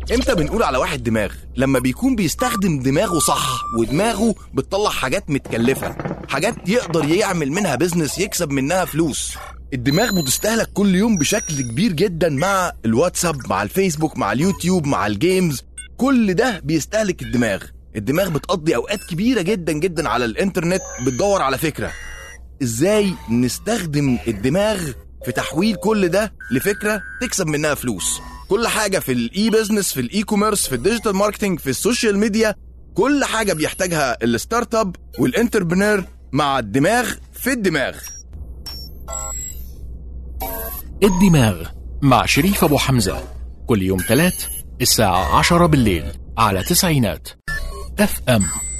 امتى بنقول على واحد دماغ لما بيكون بيستخدم دماغه صح ودماغه بتطلع حاجات متكلفة حاجات يقدر يعمل منها بيزنس يكسب منها فلوس الدماغ بتستهلك كل يوم بشكل كبير جدا مع الواتساب مع الفيسبوك مع اليوتيوب مع الجيمز كل ده بيستهلك الدماغ الدماغ بتقضي اوقات كبيرة جدا جدا على الانترنت بتدور على فكرة ازاي نستخدم الدماغ في تحويل كل ده لفكره تكسب منها فلوس كل حاجه في الاي بزنس في الاي كوميرس في الديجيتال ماركتنج في السوشيال ميديا كل حاجه بيحتاجها الستارت اب والانتربرنور مع الدماغ في الدماغ الدماغ مع شريف أبو حمزة كل يوم تلات الساعة عشرة بالليل على تسعينات اف ام